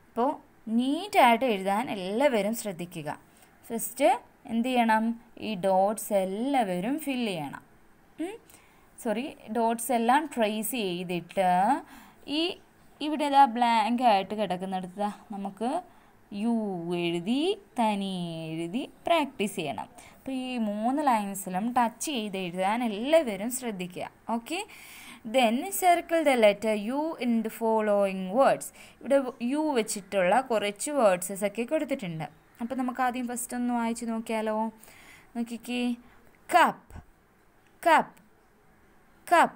അപ്പോൾ നീറ്റായിട്ട് എഴുതാൻ എല്ലാവരും ശ്രദ്ധിക്കുക ഫസ്റ്റ് എന്ത് ചെയ്യണം ഈ ഡോട്ട്സ് എല്ലാവരും ഫില്ല് ചെയ്യണം സോറി ഡോട്ട്സ് എല്ലാം ട്രേസ് ചെയ്തിട്ട് ഈ ഇവിടെ ഇതാ ബ്ലാങ്ക് ആയിട്ട് കിടക്കുന്നിടത്ത് ദാ നമുക്ക് യു എഴുതി തനി എഴുതി പ്രാക്ടീസ് ചെയ്യണം അപ്പോൾ ഈ മൂന്ന് ലൈൻസിലും ടച്ച് ചെയ്ത് എഴുതാൻ എല്ലാവരും ശ്രദ്ധിക്കുക okay then circle the letter U in the following words ഇവിടെ യു വെച്ചിട്ടുള്ള കുറച്ച് വേർഡ്സസ് ഒക്കെ കൊടുത്തിട്ടുണ്ട് അപ്പോൾ നമുക്ക് ആദ്യം ഫസ്റ്റ് ഒന്ന് വായിച്ച് നോക്കിയാലോ നോക്കിക്കേ cup cup cup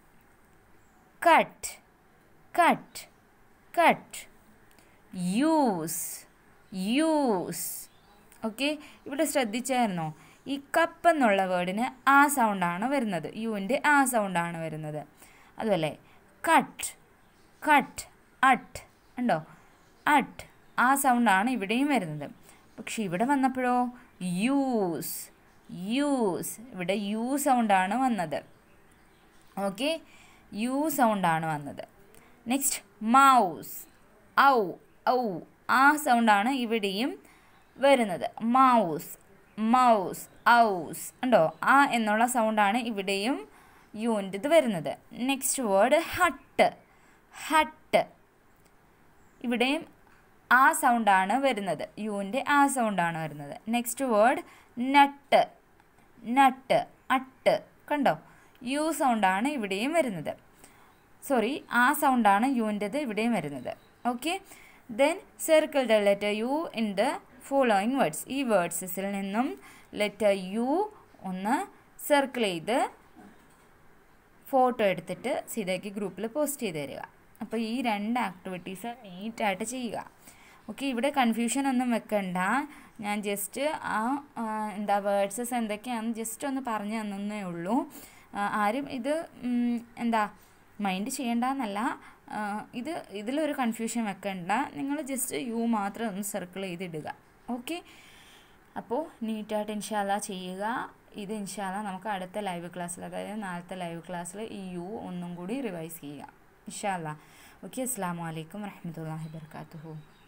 cut cut cut use use okay ഇവിടെ ശ്രദ്ധിച്ചായിരുന്നോ ഈ കപ്പ് എന്നുള്ള വേർഡിന് ആ സൗണ്ടാണ് വരുന്നത് യുവിൻ്റെ ആ സൗണ്ടാണ് വരുന്നത് അതുപോലെ കട്ട് കട്ട് അട്ട് ഉണ്ടോ അട്ട് ആ സൗണ്ടാണ് ഇവിടെയും വരുന്നത് പക്ഷെ ഇവിടെ വന്നപ്പോഴോ യൂസ് യൂസ് ഇവിടെ യു സൗണ്ടാണ് വന്നത് ഓക്കെ യു സൗണ്ടാണ് വന്നത് നെക്സ്റ്റ് മൗസ് ഔ ഔ ആ സൗണ്ടാണ് ഇവിടെയും വരുന്നത് മൗസ് മൗസ് ഔസ് ഉണ്ടോ ആ എന്നുള്ള സൗണ്ടാണ് ഇവിടെയും യുവിൻ്റെത് വരുന്നത് നെക്സ്റ്റ് വേർഡ് ഹട്ട് ഹട്ട് ഇവിടെയും ആ സൗണ്ടാണ് വരുന്നത് യുവിൻ്റെ ആ സൗണ്ടാണ് വരുന്നത് next word nut nut ut കണ്ടോ യു സൗണ്ടാണ് ഇവിടെയും വരുന്നത് സോറി ആ സൗണ്ടാണ് യുവിൻ്റെത് ഇവിടെയും വരുന്നത് okay then circle the letter U in the following words ഈ വേർഡ്സസിൽ നിന്നും ലെറ്റർ യു ഒന്ന് സർക്കിൾ ചെയ്ത് ഫോട്ടോ എടുത്തിട്ട് സീതയ്ക്ക് ഗ്രൂപ്പിൽ പോസ്റ്റ് ചെയ്ത് തരിക അപ്പോൾ ഈ രണ്ട് ആക്ടിവിറ്റീസ് നീറ്റായിട്ട് ചെയ്യുക ഓക്കെ ഇവിടെ കൺഫ്യൂഷൻ ഒന്നും വെക്കണ്ട ഞാൻ ജസ്റ്റ് ആ ആ, എന്താ വേർഡ്സസ് എന്തൊക്കെയാണെന്ന് ജസ്റ്റ് ഒന്ന് പറഞ്ഞു തന്നേ ഉള്ളൂ ആ, ആരും ഇത് ഉം, എന്താ മൈൻഡ് ചെയ്യേണ്ടെന്നല്ല ആ, ഇത് ഇതിലൊരു കൺഫ്യൂഷൻ വെക്കണ്ട നിങ്ങൾ ജസ്റ്റ് യു മാത്രം ഒന്ന് സർക്കിൾ ചെയ്തിടുക ഓക്കെ അപ്പോൾ നീറ്റായിട്ട് ഇൻഷാല്ല ചെയ്യുക ഇത് ഇൻഷാല്ല നമുക്ക് അടുത്ത ലൈവ് ക്ലാസ്സിൽ അതായത് നാളത്തെ ലൈവ് ക്ലാസ്സിൽ ഈ യു ഒന്നും കൂടി റിവൈസ് ചെയ്യുക ഇൻഷാല്ല ഓക്കെ അസ്സാം വലൈക്കും വരഹമത്തല്ലാഹി വർക്കാത്തുഹു